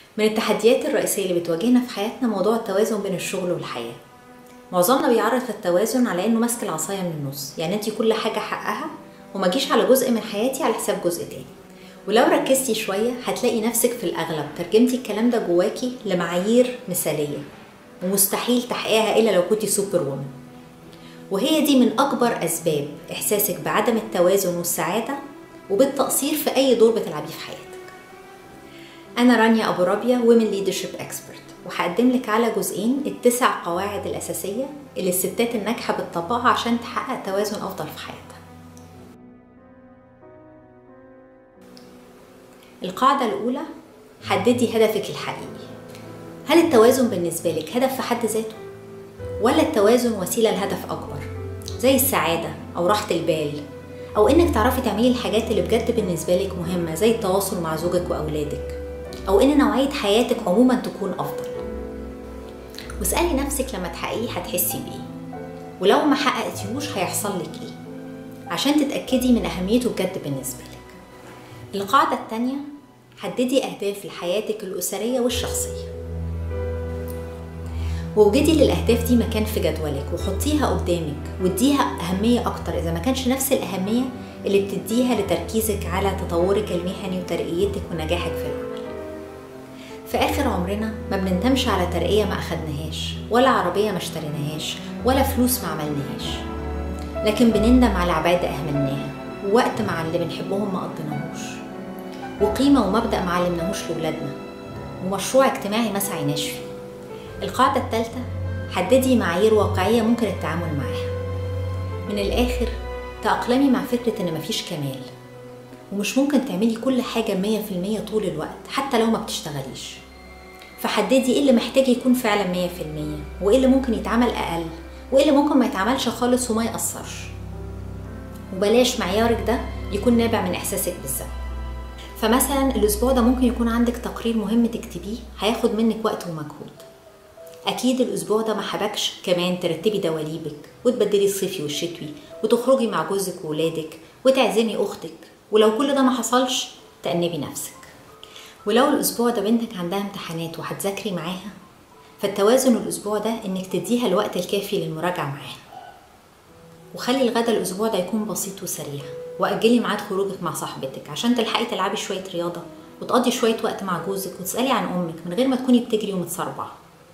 من التحديات الرئيسية اللي بتواجهنا في حياتنا موضوع التوازن بين الشغل والحياة معظمنا بيعرف التوازن على انه ماسك العصاية من النص يعني انت كل حاجة حقها وما جيش على جزء من حياتي على حساب جزء تاني ولو ركزتي شوية هتلاقي نفسك في الأغلب ترجمتي الكلام ده جواكي لمعايير مثالية ومستحيل تحقيقها إلا لو كنتي سوبر وومن وهي دي من أكبر أسباب إحساسك بعدم التوازن والسعادة وبالتقصير في أي دور بتلعبيه في حياتك أنا رانيا أبو رابية ومن ليدرشيب اكسبرت وهقدم لك على جزئين التسع قواعد الأساسية اللي الستات الناجحة بتطبقها عشان تحقق توازن أفضل في حياتها القاعدة الأولى حددي هدفك الحقيقي هل التوازن بالنسبة لك هدف في حد ذاته؟ ولا التوازن وسيلة لهدف أكبر زي السعادة أو راحة البال أو إنك تعرفي تعملي الحاجات اللي بجد بالنسبة لك مهمة زي التواصل مع زوجك وأولادك أو إن نوعية حياتك عموما تكون أفضل واسألي نفسك لما تحققيه هتحسي بإيه ولو ما حققتيهوش هيحصل لك إيه عشان تتأكدي من أهميته بجد بالنسبة لك القاعدة التانية حددي أهداف لحياتك الأسرية والشخصية ووجدي للأهداف دي مكان في جدولك وحطيها قدامك واديها أهمية أكتر إذا ما كانش نفس الأهمية اللي بتديها لتركيزك على تطورك المهني وترقيتك ونجاحك في العمل في آخر عمرنا ما بنندمش على ترقية ما أخدناهاش ولا عربية ما اشتريناهاش ولا فلوس ما عملناهاش لكن بنندم على عبادة أهملناها ووقت مع اللي بنحبهم ما قضيناهوش وقيمة ومبدأ ما علمناهوش لولادنا ومشروع اجتماعي ما سعيناش فيه القاعدة الثالثة حددي معايير واقعية ممكن التعامل معاها من الآخر تأقلمي مع فكرة إن مفيش كمال ومش ممكن تعملي كل حاجة مية في المية طول الوقت حتى لو ما بتشتغليش فحددي ايه اللي محتاج يكون فعلا مية في المية وايه اللي ممكن يتعمل أقل وايه اللي ممكن ما يتعملش خالص وما يأثرش وبلاش معيارك ده يكون نابع من إحساسك بالذنب فمثلا الأسبوع ده ممكن يكون عندك تقرير مهم تكتبيه هياخد منك وقت ومجهود أكيد الأسبوع ده ما حبكش كمان ترتبي دواليبك وتبدلي الصيفي والشتوي وتخرجي مع جوزك وولادك وتعزمي أختك ولو كل ده ما حصلش تأنبي نفسك ولو الأسبوع ده بنتك عندها امتحانات وهتذاكري معاها فالتوازن الأسبوع ده إنك تديها الوقت الكافي للمراجعة معاها وخلي الغدا الأسبوع ده يكون بسيط وسريع وأجلي ميعاد خروجك مع صاحبتك عشان تلحقي تلعبي شوية رياضة وتقضي شوية وقت مع جوزك وتسألي عن أمك من غير ما تكوني بتجري ومتصربعة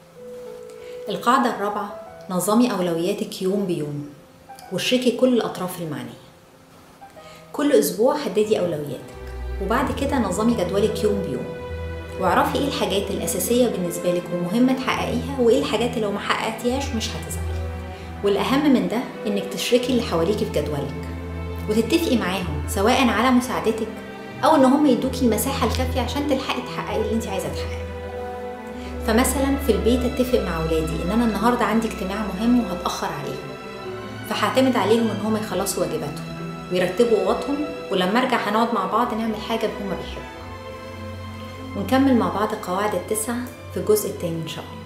القاعدة الرابعة نظمي أولوياتك يوم بيوم واشركي كل الأطراف المعنية كل أسبوع حددي أولوياتك وبعد كده نظمي جدولك يوم بيوم واعرفي ايه الحاجات الأساسية بالنسبة لك ومهمة تحققيها وايه الحاجات اللي لو ما حققتيهاش مش هتزعلي والأهم من ده إنك تشركي اللي حواليكي في جدولك وتتفقي معاهم سواء على مساعدتك أو إن هم يدوكي المساحة الكافية عشان تلحقي تحققي اللي انت عايزة تحققيه فمثلا في البيت اتفق مع ولادي ان انا النهارده عندي اجتماع مهم وهتاخر عليهم فهعتمد عليهم ان هم يخلصوا واجباتهم ويرتبوا اوضتهم ولما ارجع هنقعد مع بعض نعمل حاجه هم بيحبوها ونكمل مع بعض القواعد التسعه في الجزء التاني ان شاء الله